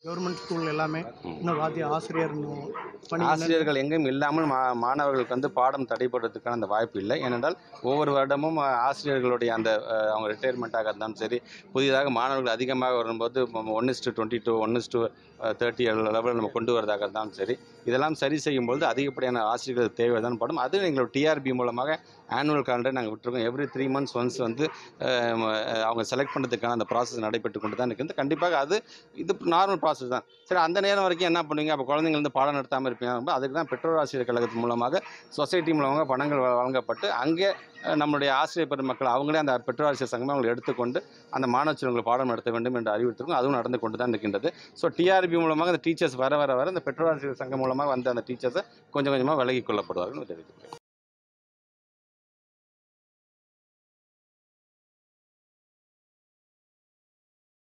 government school எல்லாமே இன்னும் வாத்திய ஆசிரியர் இன்னும் பணி ஆசிரியர்கள் எங்கேயும் இல்லாமல் மா மாணவர்களுக்கு வந்து பாடம் தடைப்படுறதுக்கான அந்த வாய்ப்பு இல்லை ஏனென்றால் ஒவ்வொரு வருடமும் அஹ், ஆசிரியர்களுடைய அந்த அஹ், அவங்க ரிட்டையர்மெண்ட்டாக இருந்தாலும் சரி புதிதாக மாணவர்கள் அதிகமாக வரும்போது one is to twenty to one is to thirty லெவலில் நம்ம கொண்டு வரதாக இருந்தாலும் சரி இதெல்லாம் சரி செய்யும்பொழுது அதிகப்படியான ஆசிரியர்கள் தேவை தான் படும் அது எங்களோட டிஆர்பி மூலமாக ஆனுவல் காலண்டர் நாங்கள் விட்டுருக்கோம் எவ்ரி த்ரீ மந்த்ஸ் ஒன்ஸ் வந்து அஹ், ம- அவங்க செலக்ட் பண்ணுறதுக்கான அந்த ப்ராசஸ் நடைபெற்று கொண்டு தான் இருக்குது கண்டிப்பாக அது இது நார்மல் ப்ராசஸ் தான் சரி அந்த நேரம் வரைக்கும் என்ன பண்ணுவீங்க அப்போ குழந்தைங்க வந்து பாடம் நடத்தாமல் இருப்பீங்க அதுக்கு தான் பெற்றோர் ஆசிரியர் கழகத்தின் மூலமாக சொசைட்டி மூலமாக பணங்கள் வ- வழங்கப்பட்டு அங்கே அஹ், நம்மளுடைய ஆசிரியர் பெருமக்கள் அவங்களே அந்த பெற்றோர் ஆசிரியர் சங்கமே அவங்களை எடுத்துக்கொண்டு அந்த மாணவ செல்வங்களை பாடம் நடத்த வேண்டும் என்று அறிவுறுத்திருக்கும் அதுவும் நடந்து கொண்டு தான் இருக்கின்றது ஸோ டிஆர்பி மூலமாக அந்த டீச்சர்ஸ் வர வர வர அந்த பெற்றோர் ஆசிரியர் சங்கம் மூலமாக வந்த அந்த டீச்சர்ஸை கொஞ்சம் கொஞ்சமாக விலகி கொள்ளப்படுவார்கள் தெரிவித்துக்கிறேன்